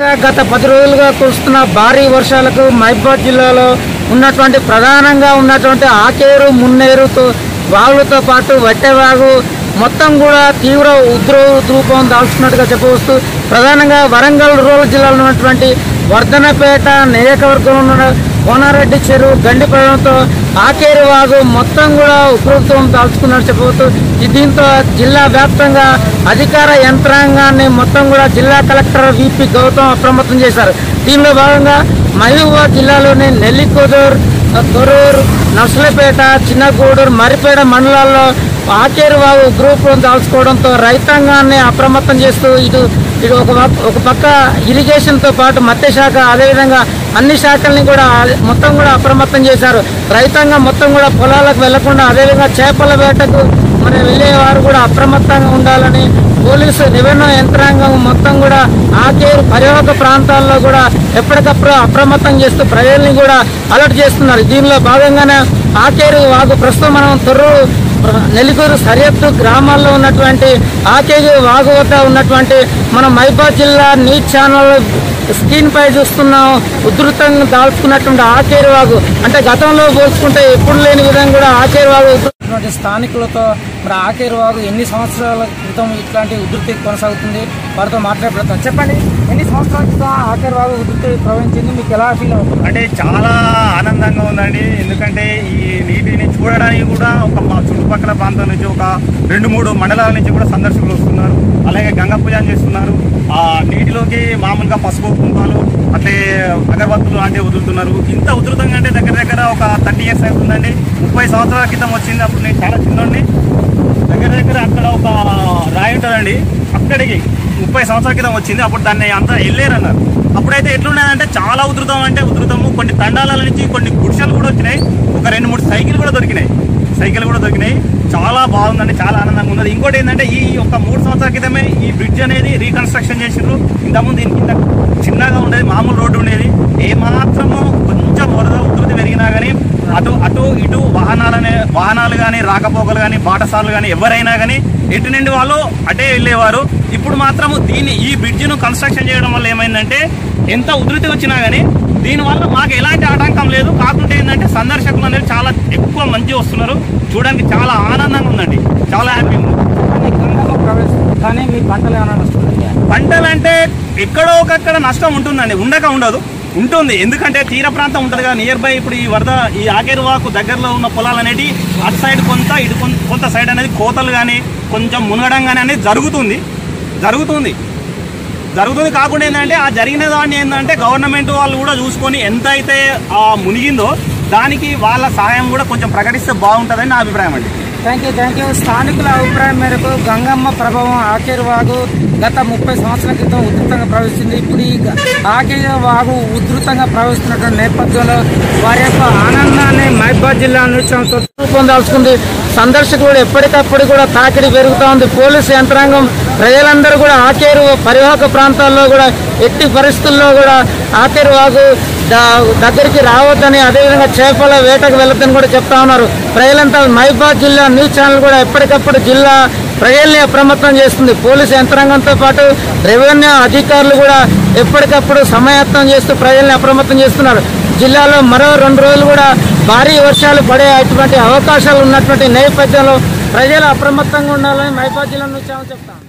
గత పది రోజులుగా కురుస్తున్న భారీ వర్షాలకు మహబూబాద్ జిల్లాలో ఉన్నటువంటి ప్రధానంగా ఉన్నటువంటి ఆకేరు మున్నేరుతో వాగులతో పాటు వట్టెవాగు మొత్తం కూడా తీవ్ర ఉద్రో రూపం దాల్చుకున్నట్టుగా చెప్పవచ్చు ప్రధానంగా వరంగల్ రూరల్ జిల్లాలో ఉన్నటువంటి వర్ధనపేట నియోజకవర్గంలో ఉన్న కోనారెడ్డి చెరువు గండిపడంతో ఆకేరు వాగు మొత్తం కూడా ఉగ్రతం దాల్చుకున్నట్టు చెప్పవచ్చు ఈ దీంతో జిల్లా వ్యాప్తంగా అధికార యంత్రాంగాన్ని మొత్తం కూడా జిల్లా కలెక్టర్ విపి గౌతమ్ అప్రమత్తం చేశారు దీనిలో భాగంగా మహబూబాబాద్ జిల్లాలోని నెల్లికొదూరు తొరూరు నర్సలపేట చిన్నగూడూరు మరిపేట మండలాల్లో ఆకేరు వాగు గ్రూపులను దాల్చుకోవడంతో రైతాంగాన్ని అప్రమత్తం చేస్తూ ఇటు ఇటు ఒక పక్క- ఒక పక్క ఇరిగేషన్తో పాటు మత్స్య శాఖ అదేవిధంగా అన్ని శాఖల్ని కూడా ఆ- మొత్తం కూడా అప్రమత్తం చేశారు రైతాంగం మొత్తం కూడా పొలాలకు వెళ్లకుండా అదేవిధంగా చేపల వేటకు మరి వెళ్ళేవారు కూడా అప్రమత్తంగా ఉండాలని పోలీసు రెవెన్యూ యంత్రాంగం మొత్తం కూడా ఆకేరు పరివాహక ప్రాంతాల్లో కూడా ఎప్పటికప్పుడు అప్రమత్తం చేస్తూ ప్రజల్ని కూడా అలర్ట్ చేస్తున్నారు దీనిలో భాగంగానే ఆకేరు వాగు ప్రస్తుతం మనం తొర్రూరు నెల్లికూరు సరిహద్దు గ్రామాల్లో ఉన్నటువంటి ఆకేరు వాగు వద్ద ఉన్నటువంటి మన మైబాద్ జిల్లా న్యూస్ ఛానల్ స్క్రీన్ పై చూస్తున్నాం ఉధృతంగా దాల్చుకున్నటువంటి ఆకేరు వాగు అంటే గతంలో పోల్చుకుంటే ఎప్పుడు లేని విధంగా కూడా ఆకేరు వాగు ఉధృతమైనటువంటి స్థానికులతో మరి ఆకేరు వాగు ఎన్ని సంవత్సరాల క్రితం ఇట్లాంటి ఉధృతి కొనసాగుతుంది వారితో మాట్లాడబడతాం చెప్పండి ఎన్ని సంవత్సరాల క్రితం ఆకేరు వాగు ఉధృతి ప్రవహించింది మీకు ఎలా ఫీల్ అవుతుంది అంటే చాలా ఆనందంగా ఉందండి ఎందుకంటే ఈ నీటిని చూడడానికి కూడా ఒక మా చుట్టుపక్కల ప్రాంతం నుంచి ఒక రెండు మూడు మండలాల నుంచి కూడా సందర్శకులు వస్తున్నారు అలాగే గంగా పూజ చేస్తున్నారు ఆ నీటిలోకి మామూలుగా పసుపు కుంకాలు అట్లే అగరబత్తులు లాంటివి వదులుతున్నారు ఇంత ఉధృతంగా అంటే దగ్గర దగ్గర ఒక థర్టీ ఇయర్స్ అవుతుందండి ముప్పై సంవత్సరాల క్రితం వచ్చింది అప్పుడు నేను చాలా చిన్నోడిని దగ్గర దగ్గర అక్కడ ఒక రాయి ఉంటుందండి అక్కడికి ముప్పై సంవత్సరాల క్రితం వచ్చింది అప్పుడు దాన్ని అంతా వెళ్ళారన్నారు అప్పుడైతే ఎట్లున్నదంటే చాలా ఉధృతం అంటే ఉధృతము కొన్ని తండాల నుంచి కొన్ని గుడిసెలు కూడా వచ్చినాయి ఒక రెండు మూడు సైకిల్ కూడా దొరికినాయి సైకిల్ కూడా దొరికినాయి చాలా బాగుందండి చాలా ఆనందంగా ఉన్నది ఇంకోటి ఏంటంటే ఈ ఒక మూడు సంవత్సరాల క్రితమే ఈ బ్రిడ్జ్ అనేది రీకన్స్ట్రక్షన్ చేసిండ్రు ఇంతకుముందు దీని కింద చిన్నగా ఉండేది మామూలు రోడ్డు ఉండేది ఏ మాత్రము కొంచెం వరద ఉధృతి పెరిగినా కానీ అటు అటు ఇటు వాహనాలనే వాహనాలు కానీ రాకపోకలు కానీ బాటసార్లు కానీ ఎవరైనా కానీ ఎటు నుండి వాళ్ళు అటే వెళ్ళేవారు ఇప్పుడు మాత్రము దీన్ని ఈ బ్రిడ్జిను కన్స్ట్రక్షన్ చేయడం వల్ల ఏమైందంటే ఎంత ఉధృతి వచ్చినా కానీ దీనివల్ల మాకు ఎలాంటి ఆటంకం లేదు కాకుంటే ఏంటంటే సందర్శకులు అనేది చాలా ఎక్కువ మంచి వస్తున్నారు చూడడానికి చాలా ఆనందంగా ఉందండి చాలా హ్యాపీ ఉంది గంగమ్మ ప్రవేశిస్తుంది కానీ మీ పంటలు ఏమైనా వస్తుంది పంటలు అంటే ఎక్కడో ఒకక్కడ నష్టం ఉంటుందండి ఉండక ఉండదు ఉంటుంది ఎందుకంటే తీర ప్రాంతం ఉంటుంది కదా నియర్ బై ఇప్పుడు ఈ వరద ఈ ఆకేరువాకు దగ్గరలో ఉన్న పొలాలు అనేటి అటు సైడ్ కొంత ఇటు కొం- కొంత సైడ్ అనేది కోతలు కానీ కొంచెం మునగడం కానీ అనేది జరుగుతుంది జరుగుతుంది జరుగుతుంది కాకుండా ఏంటంటే ఆ జరిగిన దాన్ని ఏంటంటే గవర్నమెంట్ వాళ్ళు కూడా చూసుకొని ఎంత అయితే ఆ మునిగిందో దానికి వాళ్ళ సహాయం కూడా కొంచెం ప్రకటిస్తే బాగుంటుందని నా అభిప్రాయం అండి థ్యాంక్ యూ థ్యాంక్ యూ స్థానికుల అభిప్రాయం మేరకు గంగమ్మ ప్రభావం ఆకేరు వాగు గత ముప్పై సంవత్సరాల క్రితం ఉధృతంగా ప్రవహిస్తుంది ఇప్పుడు ఈ గ- ఆకేరు వాగు ఉధృతంగా ప్రవహిస్తున్నటువంటి నేపథ్యంలో వారి యొక్క ఆనందాన్ని మహబాద్ జిల్లా నృత్యం పొందాల్సింది సందర్శకులు ఎప్పటికప్పుడు కూడా తాకిడి పెరుగుతూ ఉంది పోలీసు యంత్రాంగం ప్రజలందరూ కూడా ఆకేరు పరివాహక ప్రాంతాల్లో కూడా ఎట్టి పరిస్థితుల్లో కూడా ఆకేరు వాగు ద- దగ్గరికి రావద్దని అదేవిధంగా చేపల వేటకు వెళ్ళొద్దని కూడా చెప్తా ఉన్నారు ప్రజలంతా మహిబాద్ జిల్లా న్యూస్ ఛానల్ కూడా ఎప్పటికప్పుడు జిల్లా ప్రజల్ని అప్రమత్తం చేస్తుంది పోలీసు యంత్రాంగంతో పాటు రెవెన్యూ అధికారులు కూడా ఎప్పటికప్పుడు సమయత్నం చేస్తూ ప్రజల్ని అప్రమత్తం చేస్తున్నారు జిల్లాలో మరో రెండు రోజులు కూడా భారీ వర్షాలు పడే అటువంటి అవకాశాలు ఉన్నటువంటి నేపథ్యంలో ప్రజలు అప్రమత్తంగా ఉండాలని మహిబాద్ జిల్లా న్యూస్ ఛానల్ చెప్తాం